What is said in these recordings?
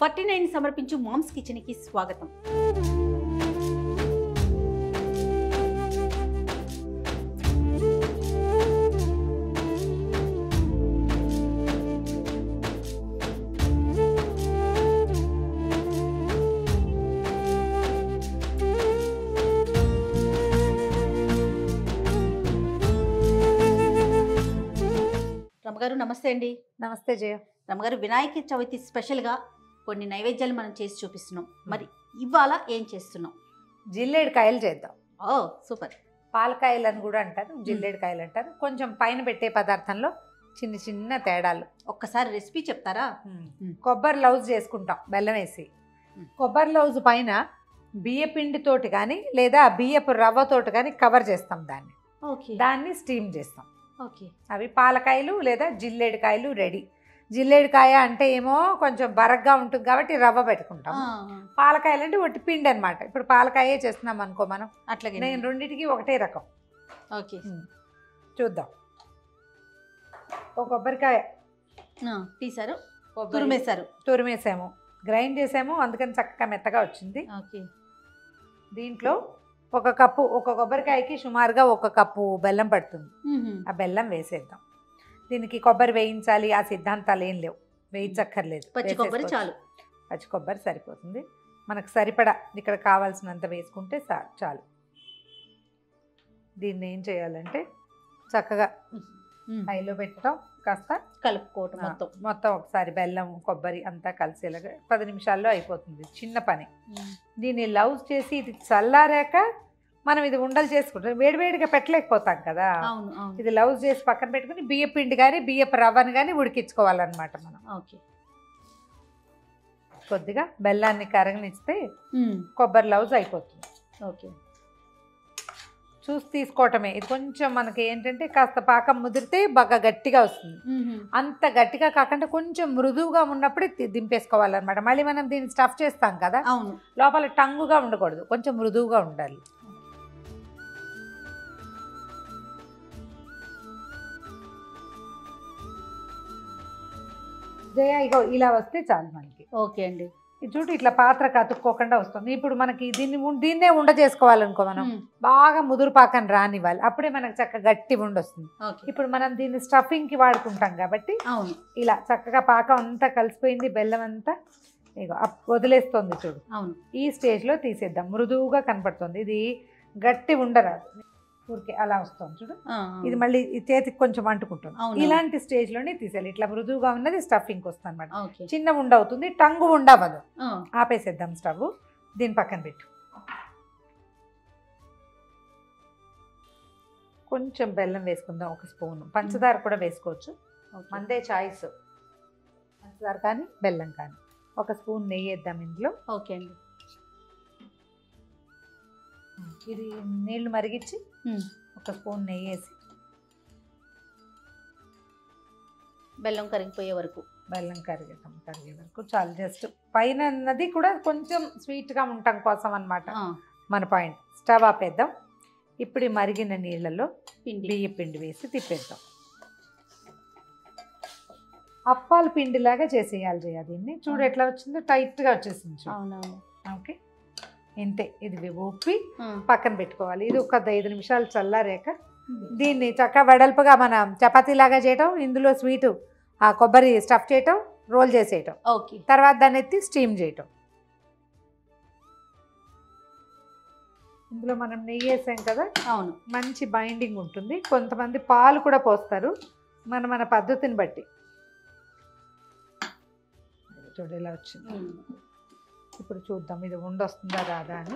Forty nine సమర్పించు moms కిచెన్కి స్వాగతం రమగారు నమస్తే అండి నమస్తే జయ రమగారు వినాయక చవితి స్పెషల్గా కొన్ని నైవేద్యాలు మనం చేసి చూపిస్తున్నాం మరి ఇవాళ ఏం చేస్తున్నాం జిల్లేడు కాయలు చేద్దాం ఓ సూపర్ పాలకాయలు అని కూడా అంటారు జిల్లేడు కాయలు అంటారు కొంచెం పైన పెట్టే పదార్థంలో చిన్న చిన్న తేడాలు ఒక్కసారి రెసిపీ చెప్తారా మ్మ్. కొబ్బరి లౌజ్ చేసుకుంటాం బెల్లం వేసి మ్మ్. కొబ్బరి లౌజ్ పైన బియ్య పిండితోటి కానీ లేదా బియ్యపు రవ్వతోటి కానీ కవర్ చేస్తాం దాన్ని ఓకే దాన్ని స్టీమ్ చేస్తాం ఓకే అవి పాలకాయలు లేదా జిల్లేడు కాయలు రెడీ జిల్లేడు కాయ అంటే ఏమో కొంచెం బరగ్గా ఉంటుంది కాబట్టి రవ్వ పెట్టుకుంటాం పాలకాయలు అంటే ఒట్టి పిండి అనమాట ఇప్పుడు పాలకాయే చేస్తున్నాం అనుకో మనం అట్లాగే నేను రెండింటికి ఒకటే రకం ఓకే చూద్దాం ఒక కొబ్బరికాయ ఆ, తీశారు కొబ్బరి తురిమేశారు తురిమేసాము గ్రైండ్ చేసాము అందుకని చక్కగా మెత్తగా వచ్చింది ఓకే దీంట్లో ఒక కప్పు ఒక కొబ్బరికాయకి సుమారుగా ఒక కప్పు బెల్లం పడుతుంది మ్మ్. ఆ బెల్లం వేసేద్దాం దీనికి కొబ్బరి వేయించాలి ఆ సిద్ధాంతాలు ఏం లేవు వేయించక్కర్లేదు పచ్చి కొబ్బరి వేసేసుకోవచ్చు. చాలు పచ్చి కొబ్బరి సరిపోతుంది మనకు సరిపడా ఇక్కడ కావాల్సినంత వేసుకుంటే చా- చాలు దీన్ని ఏం చేయాలంటే చక్కగా మ్మ్. హైలో పెట్టడం కాస్త కలుపుకోవటం ఆ, మొత్తం మొత్తం ఒకసారి బెల్లం కొబ్బరి అంతా కలిసేలాగా పది నిమిషాల్లో అయిపోతుంది చిన్న పని మ్మ్. దీన్ని లవ్స్ చేసి ఇది చల్లారాక మనం ఇది ఉండలు చేసుకుంటాం వేడివేడిగా పెట్టలేకపోతాం కదా అవును అవును ఇది లవ్స్ చేసి పక్కన పెట్టుకుని బియ్య పిండి కానీ బియ్యపు రవ్వను కానీ ఉడికించుకోవాలన్నమాట మనం ఓకే కొద్దిగా బెల్లాన్ని కరగనిస్తే మ్మ్. కొబ్బరి లవ్స్ అయిపోతుంది ఓకే చూసి తీసుకోవటమే ఇది కొంచెం మనకి ఏంటంటే కాస్త పాకం ముదిరితే బాగా గట్టిగా వస్తుంది మ్మ్. అంత గట్టిగా కాకుండా కొంచెం మృదువుగా ఉన్నప్పుడే తి- దింపేసుకోవాలన్నమాట మళ్ళీ మనం దీన్ని స్టఫ్ చేస్తాం కదా అవును లోపల టంగుగా ఉండకూడదు కొంచెం మృదువుగా ఉండాలి జయ ఇగో ఇలా వస్తే చాలు మనకి ఓకే అండి ఈ చూడు ఇట్లా పాత్ర కతుక్కోకుండా వస్తుంది ఇప్పుడు మనకి దీన్ని ఉం- దీన్నే ఉండ చేసుకోవాలనుకో మనం మ్మ్. బాగా ముదురు పాకం రానివ్వాలి అప్పుడే మనకు చక్కగా గట్టి ఉండ వస్తుంది ఓకే ఇప్పుడు మనం దీన్ని స్టఫింగ్కి వాడుకుంటాం కాబట్టి అవును ఇలా చక్కగా పాకం అంతా కలిసిపోయింది బెల్లం అంతా ఇగో అప్ వదిలేస్తుంది చూడు అవును ఈ స్టేజ్లో తీసేద్దాం మృదువుగా కనపడుతుంది ఇది గట్టి ఉండరాదు ఊరికే అలా వస్తుంది చూడు ఆ, ఇది మళ్ళీ ఈ చేతికి కొంచెం అంటుకుంటుంది అవును. ఇలాంటి స్టేజ్లోనే తీసేయాలి ఇట్లా మృదువుగా ఉన్నది స్టఫింగ్ వస్తుంది అనమాట ఓకే చిన్న ఉండ అవుతుంది టంగు ఉండవదు ఆ, ఆపేసేద్దాం స్టవ్ దీని పక్కన పెట్టు కొంచెం బెల్లం వేసుకుందాం ఒక స్పూన్ పంచదార కూడా వేసుకోవచ్చు ఓకే. మందే చాయిస్ పంచదార కానీ బెల్లం కానీ ఒక స్పూన్ నెయ్యి వేద్దాం ఇందులో ఓకే అండి ఇది నీళ్లు మరిగించి మ్మ్. ఒక స్పూన్ నెయ్యి వేసి బెల్లం కరిగిపోయే వరకు బెల్లం కరిగేద్దాం కరిగే వరకు చాలు జస్ట్ పైన ఉన్నది కూడా కొంచెం స్వీట్గా ఉండటం కోసం అన్నమాట ఆ, మన పాయింట్ స్టవ్ ఆపేద్దాం ఇప్పుడు ఈ మరిగిన నీళ్ళలో పిండి బియ్య పిండి వేసి తిప్పేద్దాం అప్పాల పిండిలాగా చేసేయాలి జయ దీన్ని చూడు ఎట్లా వచ్చిందో టైట్గా వచ్చేసింది చూడు అవునవును ఓకే ఇంతే ఇది ఉప్పి ఆ, పక్కన పెట్టుకోవాలి ఇది ఒక ఐదు నిమిషాలు చల్లారాక దీన్ని చక్కగా వెడల్పుగా మనం చపాతీలాగా చేయటం ఇందులో స్వీటు ఆ కొబ్బరి స్టఫ్ చేయటం రోల్ చేసేయటం ఓకే తర్వాత దాన్ని ఎత్తి స్టీమ్ చేయటం ఇందులో మనం నెయ్యి వేసాం కదా అవును మంచి బైండింగ్ ఉంటుంది కొంతమంది పాలు కూడా పోస్తారు మన మన పద్ధతిని బట్టి చూడు ఇలా వచ్చింది మ్మ్. ఇప్పుడు చూద్దాం ఇది ఉండొస్తుందా రాదా అని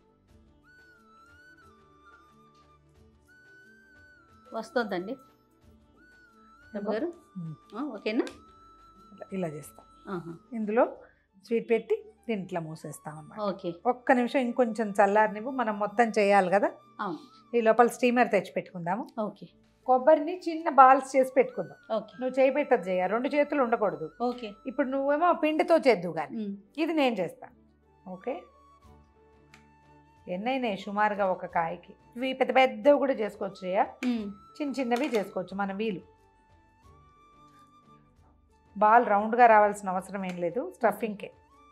వస్తుందండి గారు మ్మ్. ఆ, ఓకేనా ఇలా- ఇలా చేస్తాం ఆహా, ఇందులో స్వీట్ పెట్టి దీంట్లో మూసేస్తాం అన్నమాట ఓకే ఒక్క నిమిషం ఇంకొంచెం చల్లారనివ్వు మనం మొత్తం చేయాలి కదా అవును ఈ లోపల స్టీమర్ తెచ్చి పెట్టుకుందాము ఓకే కొబ్బరిని చిన్న బాల్స్ చేసి పెట్టుకుందాం ఓకే నువ్వు చేయి పెట్టదు చేయ రెండు చేతులు ఉండకూడదు ఓకే ఇప్పుడు నువ్వేమో పిండితో చేద్దు కానీ మ్మ్. ఇది నేను చేస్తాను ఓకే ఎన్నైనాయి సుమారుగా ఒక కాయకి ఇవి పెద్ద పెద్దవి కూడా చేసుకోవచ్చు జయ మ్మ్. చిన్న చిన్నవి చేసుకోవచ్చు మన వీలు బాల్ రౌండ్గా రావాల్సిన అవసరం ఏం లేదు స్టఫింగ్కే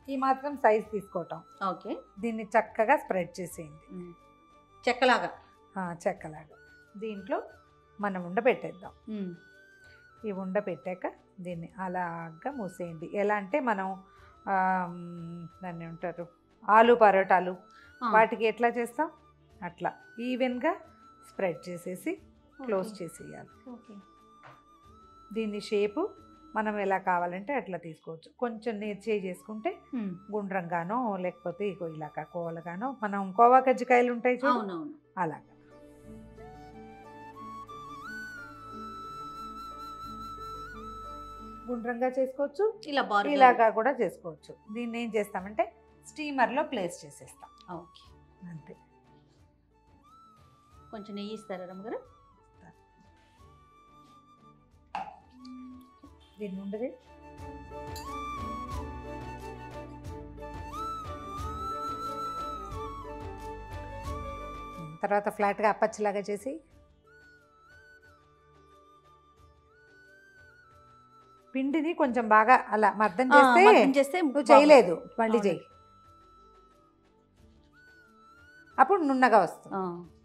ఈ మాత్రం సైజ్ తీసుకోవటం ఓకే దీన్ని చక్కగా స్ప్రెడ్ చేసేయండి ఉమ్. చెక్కలాగా ఆ, చెక్కలాగా దీంట్లో మనం ఉండబెట్టేద్దాం ఉమ్. ఈ ఉండ పెట్టాక దీన్ని అలాగా మూసేయండి ఎలా అంటే మనం ఆమ్, దాన్ని ఏమంటారు ఆలు పరోటాలు ఆ, వాటికి ఎట్లా చేస్తాం అట్లా ఈవెన్గా స్ప్రెడ్ చేసేసి క్లోజ్ ఓకే. చేసేయాలి ఓకే దీని షేపు మనం ఎలా కావాలంటే అట్లా తీసుకోవచ్చు కొంచెం నేర్చేయి చేసుకుంటే ఉమ్. గుండ్రంగానో లేకపోతే ఇగో ఇలాగా కోవలుగానో మనం కోవా కజ్జికాయలు ఉంటాయి చూడు అవునవును అలాగా గుండ్రంగా చేసుకోవచ్చు ఇలా బార్ ఇలాగా కూడా చేసుకోవచ్చు దీన్ని ఏం చేస్తామంటే స్టీమర్లో ప్లేస్ చేసేస్తాం ఓకే అంతే కొంచెం నెయ్యి ఇస్తారా రమ్మగారు దీన్ని ఉండదు తర్వాత ఫ్లాట్గా అప్పచ్చిలాగా చేసి పిండిని కొంచెం బాగా అలా మర్దం ఆ, చేస్తే మగ్గం చేస్తే నువ్వు బాగుంది. చేయలేదు మళ్ళీ అవును. చెయ్యి అప్పుడు నున్నగా వస్తుంది ఆ,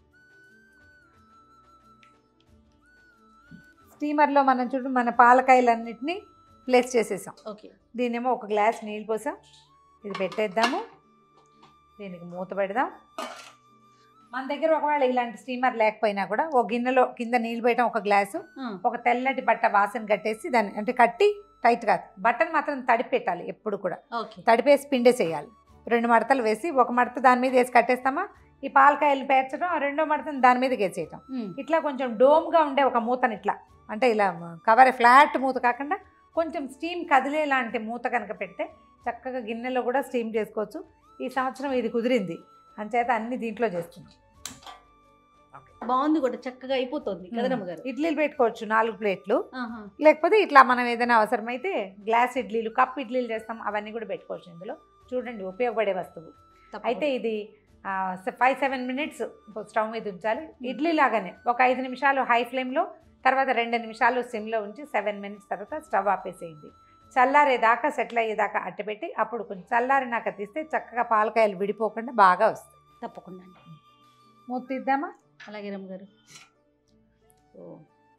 స్టీమర్లో మనం చూడు మన పాలకాయలన్నిటినీ ప్లేస్ చేసేసాం ఓకే దీనేమో ఒక గ్లాస్ నీళ్ళు పోసాం ఇది పెట్టేద్దాము దీనికి మూత పెడదాం మన దగ్గర ఒకవేళ ఇలాంటి స్టీమర్ లేకపోయినా కూడా ఒక గిన్నెలో కింద నీళ్ళు పెట్టాం ఒక గ్లాసు ఆ, ఒక తెల్లటి బట్ట వాసన కట్టేసి దాన్ని అంటే కట్టి టైట్ కాదు బట్టను మాత్రం తడిపి పెట్టాలి ఎప్పుడు కూడా ఓకే తడిపేసి పిండేసేయాలి రెండు మడతలు వేసి ఒక మడత దాని మీద వేసి కట్టేస్తామా ఈ పాలకాయలు పేర్చడం ఆ రెండో మడతను దాని మీదకి వేసేయటం ఉమ్. ఇట్లా కొంచెం డోమ్గా ఉండే ఒక మూతని ఇట్లా అంటే ఇలా కవర్ ఫ్లాట్ మూత కాకుండా కొంచెం స్టీమ్ కదిలే లాంటి మూత కనుక పెడితే చక్కగా గిన్నెలో కూడా స్టీమ్ చేసుకోవచ్చు ఈ సంవత్సరం ఇది కుదిరింది అంచేత అన్ని దీంట్లో చేస్తున్నాం బాగుంది కూడా చక్కగా అయిపోతుంది కదా ఉమ్. రమ్మగారు ఇడ్లీలు పెట్టుకోవచ్చు నాలుగు ప్లేట్లు ఆహా. లేకపోతే ఇట్లా మనం ఏదైనా అవసరమైతే గ్లాస్ ఇడ్లీలు కప్ ఇడ్లీలు చేస్తాం అవన్నీ కూడా పెట్టుకోవచ్చు ఇందులో చూడండి ఉపయోగపడే వస్తువు తప్పకుండా. అయితే ఇది ఫైవ్ సెవెన్ మినిట్స్ స్టవ్ మీద ఉంచాలి ఇడ్లీ లాగానే ఒక ఐదు నిమిషాలు హై ఫ్లేమ్లో తర్వాత రెండు నిమిషాలు సిమ్లో ఉంచి సెవెన్ మినిట్స్ తర్వాత స్టవ్ ఆపేసేయండి చల్లారేదాకా సెటిల్ అయ్యేదాకా అట్టపెట్టి అప్పుడు కొంచెం చల్లారినాక తీస్తే చక్కగా పాలకాయలు విడిపోకుండా బాగా వస్తాయి తప్పకుండా అండి మూత తీద్దామా అలాగే రమ్మగారు ఓ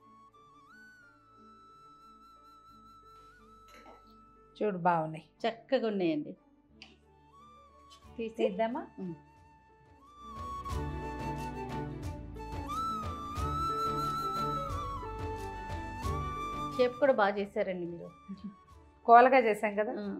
చూడు బాగున్నాయి చక్కగా ఉన్నాయండి తీసి తీద్దామా ఉమ్. షేప్ కూడా బాగా చేశారండి మీరు కోలగా చేసాం కదా ఆ.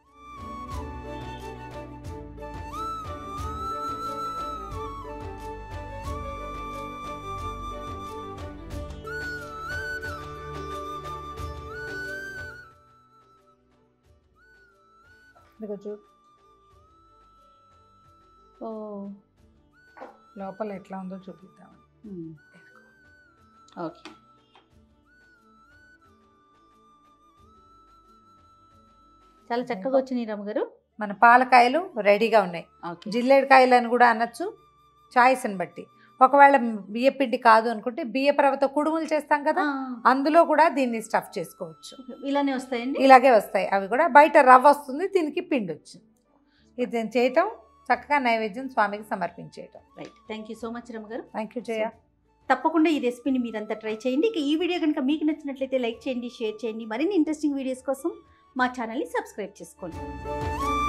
ఇదిగో చూడు ఓ లోపల ఎట్లా ఉందో చూపిద్దాం ఉమ్. ఓకే చాలా చక్కగా వచ్చినాయి రమ్మగారు మన పాలకాయలు రెడీగా ఉన్నాయి ఓకే జిల్లేడుకాయలు అని కూడా అనొచ్చు చాయిస్ని బట్టి ఒకవేళ బియ్య పిండి కాదు అనుకుంటే బియ్య రవ్వతో కుడుములు చేస్తాం కదా ఆ, అందులో కూడా దీన్ని స్టఫ్ చేసుకోవచ్చు ఇలానే వస్తాయండి ఇలాగే వస్తాయి అవి కూడా బయట రవ్వ వస్తుంది దీనికి పిండి వచ్చింది ఇది నేను చేయటం చక్కగా నైవేద్యం స్వామికి సమర్పించేయటం right thank you so much రమ్మగారు థ్యాంక్ యూ జయ తప్పకుండా ఈ రెసిపీని మీరంతా ట్రై చేయండి ఇక ఈ వీడియో కనుక మీకు నచ్చినట్లయితే లైక్ చేయండి షేర్ చేయండి మరిన్ని ఇంట్రెస్టింగ్ వీడియోస్ కోసం మా ఛానల్ని సబ్స్క్రైబ్ చేసుకోండి